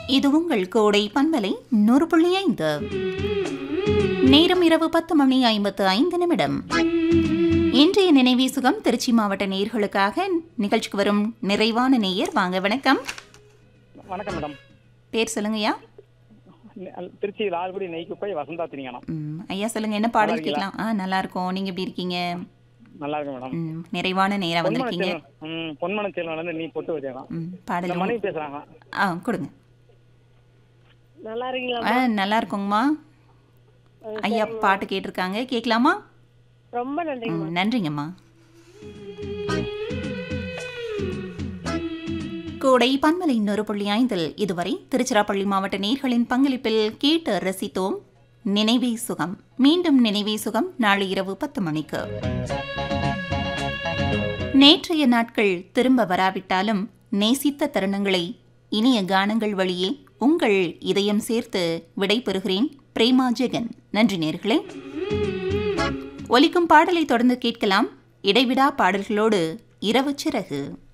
இது உங்கள் கோடை பண்பலை நூறு புள்ளி ஐந்து நேரம் இரவு பத்து மணி ஐம்பத்து ஐந்து நிமிடம் இன்றைய நினைவி சுகம் திருச்சி மாவட்ட நேயர்களுக்காக நிகழ்ச்சிக்கு வரும் நிறைவான நேயர் வாங்க வணக்கம் வணக்கம் மேடம் பேர் சொல்லுங்கய்யா நெ- திருச்சி லால்குடி நெய்க்குப்பை வசந்தா திணியானம் ம், ஐயா சொல்லுங்க என்ன பாடல் நல்லா இருக்கீங்களா? கேட்கலாம் ஆ நல்லா இருக்கோம் நீங்க எப்படி இருக்கீங்க நல்லா இருக்கு மேடம் ம், நிறைவான நேரா பொன்மன வந்திருக்கீங்க செல்வன் ம் பொன்மன செல்வன் வந்து நீ பொட்டு வச்சுக்கலாம் ம், இந்த பாடல் மனைவி பேசுறாங்க ஆ கொடுங்க நல்லா இருக்கீங்களா ஆ நல்லா இருக்கோங்கம்மா ஐயா பாட்டு கேட்டிருக்காங்க கேட்கலாமா ரொம்ப நன்றி ம், நன்றிங்கம்மா கோடை பன்மலை இன்னொரு புள்ளி ஐந்தில் இதுவரை திருச்சிராப்பள்ளி மாவட்ட நேர்களின் பங்களிப்பில் கேட்டு ரசித்தோம் நினைவே சுகம் மீண்டும் நினைவே சுகம் நாளை இரவு பத்து மணிக்கு நேற்றைய நாட்கள் திரும்ப வராவிட்டாலும் நேசித்த தருணங்களை இனிய கானங்கள் வழியே உங்கள் இதயம் சேர்த்து விடை பெறுகிறேன் பிரேமா ஜெகன் நன்றி நேர்களே ஒலிக்கும் பாடலை தொடர்ந்து கேட்கலாம் இடைவிடா பாடல்களோடு இரவு சிறகு